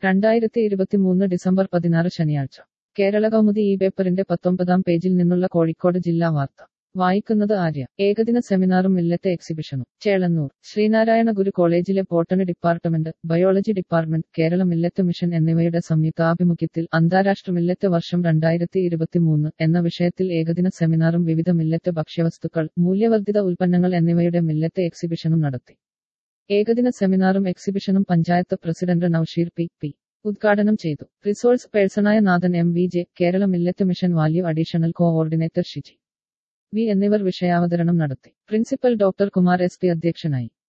രണ്ടായിരത്തി ഇരുപത്തിമൂന്ന് ഡിസംബർ പതിനാറ് ശനിയാഴ്ച കേരള കൗമുദി ഈ പേപ്പറിന്റെ പത്തൊമ്പതാം പേജിൽ നിന്നുള്ള കോഴിക്കോട് ജില്ലാ വാർത്ത വായിക്കുന്നത് ആര്യ ഏകദിന സെമിനാറും മില്ലത്തെ എക്സിബിഷനും ചേളന്നൂർ ശ്രീനാരായണ ഗുരു കോളേജിലെ botany department biology department Kerala millet mission എന്നിവയുടെ സംയുക്താഭിമുഖ്യത്തിൽ അന്താരാഷ്ട്ര മില്ലറ്റ് വർഷം രണ്ടായിരത്തി ഇരുപത്തിമൂന്ന് എന്ന വിഷയത്തിൽ ഏകദിന സെമിനാറും വിവിധ മില്ലറ്റ് ഭക്ഷ്യവസ്തുക്കൾ മൂല്യവർദ്ധിത ഉൽപ്പന്നങ്ങൾ എന്നിവയുടെ മില്ലറ്റ് എക്സിബിഷനും നടത്തി ഏകദിന സെമിനാറും എക്സിബിഷനും panchayat president Noushir P P ഉദ്ഘാടനം ചെയ്തു റിസോഴ്സ് പേഴ്സണായ Nathan M V J Kerala millet mission value additional coordinator Shiji V എന്നിവർ വിഷയാവതരണം നടത്തി principal doctor Kumar S P അധ്യക്ഷനായി